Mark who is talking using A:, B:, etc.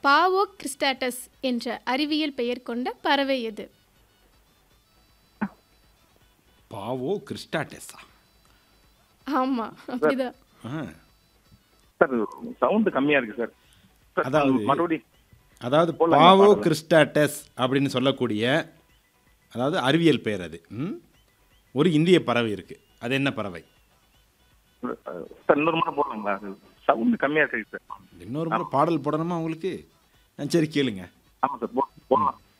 A: பாவோ கிறிஸ்டாட்டஸ் என்ற அறிவியல் பெயர் கொண்ட பறவை எது
B: பாவோ கிறிஸ்டாட்டெஸா
A: ஆமா அப்படிதான்
B: ஆ
C: சார் சவுண்டு கம்மியா இருக்கு சார் சார்,
B: அதாவது-
C: மறுபடியும்
B: அதாவது
C: போலாங்க,
B: பாவோ
C: பாருங்க.
B: கிறிஸ்டாட்டஸ் அப்படின்னு சொல்லக்கூடிய அதாவது அறிவியல் பெயர் அது ம்? ஒரு இந்திய பறவை இருக்கு அது என்ன பறவை
C: சார் இன்னொரு முறை போடலாங்களா சவுண்டு கம்மியா இருக்கு சார்
B: இன்னொரு முறை பாடல் போடணுமா உங்களுக்கு ஆ, சரி கேளுங்க
C: ஆமா சார் போ- போடலாம்